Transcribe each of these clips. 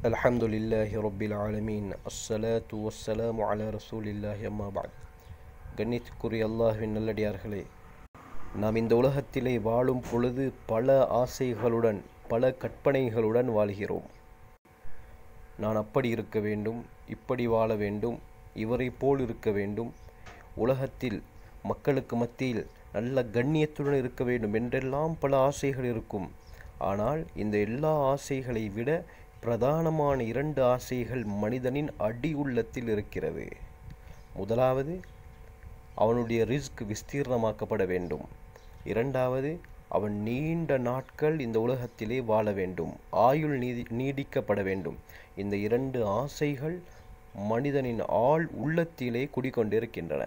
الحمد لله رب العالمين الصلاة والسلام على رسول الله أما بعد கண்ணியத்துக்குரிய அல்லாஹ்வின் நல்லடியார்களே நாம் இந்த உலகத்திலே வாழும் பொழுது பல ஆசைகளுடன் பல கற்பனைகளுடன் வாழ்கிறோம் நான் அப்படி இருக்க வேண்டும் இப்படி வாழ வேண்டும் இவரை போல் இருக்க வேண்டும் உலகத்தில் மக்களுக்கு மத்தியில் நல்ல கண்ணியத்துடன் இருக்க வேண்டும் என்றெல்லாம் பல ஆசைகள் இருக்கும் ஆனால் இந்த எல்லா ஆசைகளை விட பிரதானமான இரண்டு ஆசைகள் மனிதனின் அடி உள்ளத்தில் இருக்கிறது முதலாவது அவனுடைய ரிஸ்க் விஸ்தீர்ணமாக்கப்பட வேண்டும் இரண்டாவது அவன் நீண்ட நாட்கள் இந்த உலகத்திலே வாழ வேண்டும் ஆயுள் நீதி நீடிக்கப்பட வேண்டும் இந்த இரண்டு ஆசைகள் மனிதனின் ஆள் உள்ளத்திலே குடிக்கொண்டிருக்கின்றன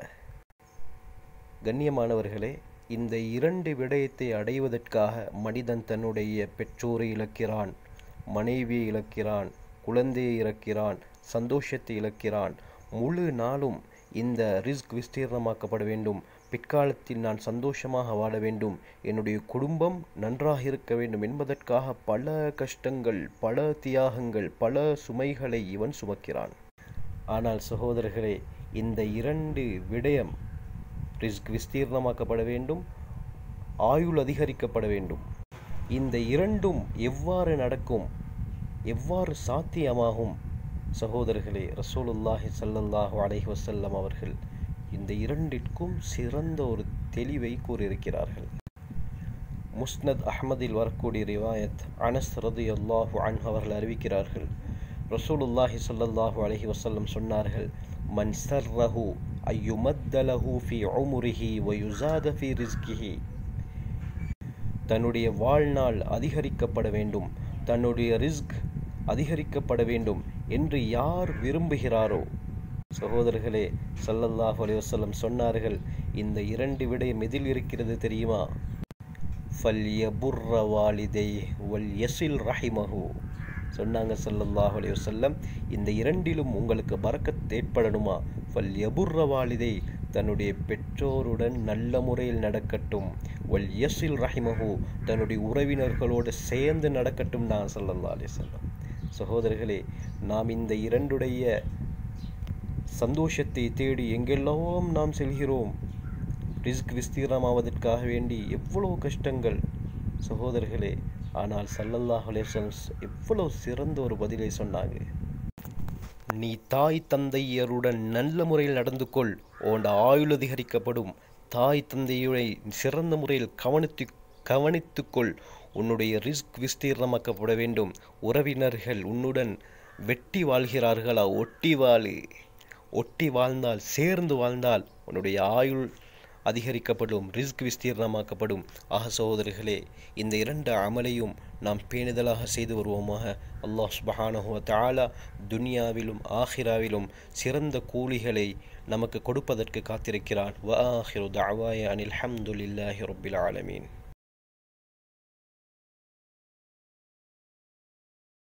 கண்ணியமானவர்களே இந்த இரண்டு விடயத்தை அடைவதற்காக மனிதன் தன்னுடைய பெற்றோரை இழக்கிறான் மனைவியை இழக்கிறான் குழந்தையை இழக்கிறான் சந்தோஷத்தை இழக்கிறான் முழு நாளும் இந்த ரிஸ்க் விஸ்தீர்ணமாக்கப்பட வேண்டும் பிற்காலத்தில் நான் சந்தோஷமாக வாழ வேண்டும் என்னுடைய குடும்பம் நன்றாக இருக்க வேண்டும் என்பதற்காக பல கஷ்டங்கள் பல தியாகங்கள் பல சுமைகளை இவன் சுமக்கிறான் ஆனால் சகோதரர்களே இந்த இரண்டு விடயம் ரிஸ்க் விஸ்தீர்ணமாக்கப்பட வேண்டும் ஆயுள் அதிகரிக்கப்பட வேண்டும் இந்த இரண்டும் எவ்வாறு நடக்கும் எவ்வாறு சாத்தியமாகும் சகோதரர்களே ரசூலுல்லாஹி ஸல்லல்லாஹு அலைஹி வஸல்லம் அவர்கள் இந்த இரண்டிற்கும் சிறந்த ஒரு தெளிவை கூறியிருக்கிறார்கள் முஸ்னத் அஹ்மதில் வரக்கூடிய ரிவாயத் அனஸ் ரதி அல்லாஹு அன்ஹு அவர்கள் அறிவிக்கிறார்கள் ரசூலுல்லாஹி ஸல்லல்லாஹு அலைஹி வஸல்லம் சொன்னார்கள் மன் சர்ரஹு ஐயுமத்தலஹு ஃபி உம்ரிஹி வயுசாத ஃபி ரிஸ்கிஹி தன்னுடைய வாழ்நாள் அதிகரிக்கப்பட வேண்டும் தன்னுடைய ரிஸ்க் அதிகரிக்கப்பட வேண்டும் என்று யார் விரும்புகிறாரோ சகோதரர்களே சல்லல்லாஹு அலைஹி வஸல்லம் சொன்னார்கள் இந்த இரண்டு விடயம் எதில் இருக்கிறது தெரியுமா ஃபல்யபுர்ர வாலிதை வல் யசில் ரஹிமஹு சொன்னாங்க சல்லல்லாஹு அலைஹி வஸல்லம் இந்த இரண்டிலும் உங்களுக்கு பறக்கத் ஏற்படணுமா ஃபல் யபுர்ர வாலிதை தன்னுடைய பெற்றோருடன் நல்ல முறையில் நடக்கட்டும் வல் யசில் ரஹிமஹு தன்னுடைய உறவினர்களோடு சேர்ந்து நடக்கட்டும் நான் சல்லல்லா அலி சொல்லம் சகோதரர்களே நாம் இந்த இரண்டுடைய சந்தோஷத்தை தேடி எங்கெல்லாம் நாம் செல்கிறோம் ரிஸ்க் விஸ்தீர்ணமாவதற்காக வேண்டி எவ்வளவு கஷ்டங்கள் சகோதரர்களே ஆனால் சல்லல்லாஹ் அலேசன்ஸ் எவ்வளவு சிறந்த ஒரு பதிலை சொன்னாங்க நீ தாய் தந்தையருடன் நல்ல முறையில் நடந்து கொள் உன் ஆயுள் அதிகரிக்கப்படும் தாய் தந்தையுடைய சிறந்த முறையில் கவனித்து கவனித்துக்கொள் உன்னுடைய ரிஸ்க் விஸ்தீர்ணமாக்கப்பட வேண்டும் உறவினர்கள் உன்னுடன் வெட்டி வாழ்கிறார்களா ஒட்டி வாழு ஒட்டி வாழ்ந்தால் சேர்ந்து வாழ்ந்தால் உன்னுடைய ஆயுள் அதிகரிக்கப்படும் ரிஸ்க் விஸ்தீர்ணமாக்கப்படும் ஆக சகோதரர்களே இந்த இரண்டு அமலையும் நாம் பேணுதலாக செய்து வருவோமாக அல்லாஹ் சுபஹானஹுவ தாலா துனியாவிலும் ஆஹிராவிலும் சிறந்த கூலிகளை நமக்கு கொடுப்பதற்கு காத்திருக்கிறான் வ ஆஹிரு தஅவாய அனில் ஹம்துலில்லாஹி ரப்பில் ஆலமீன்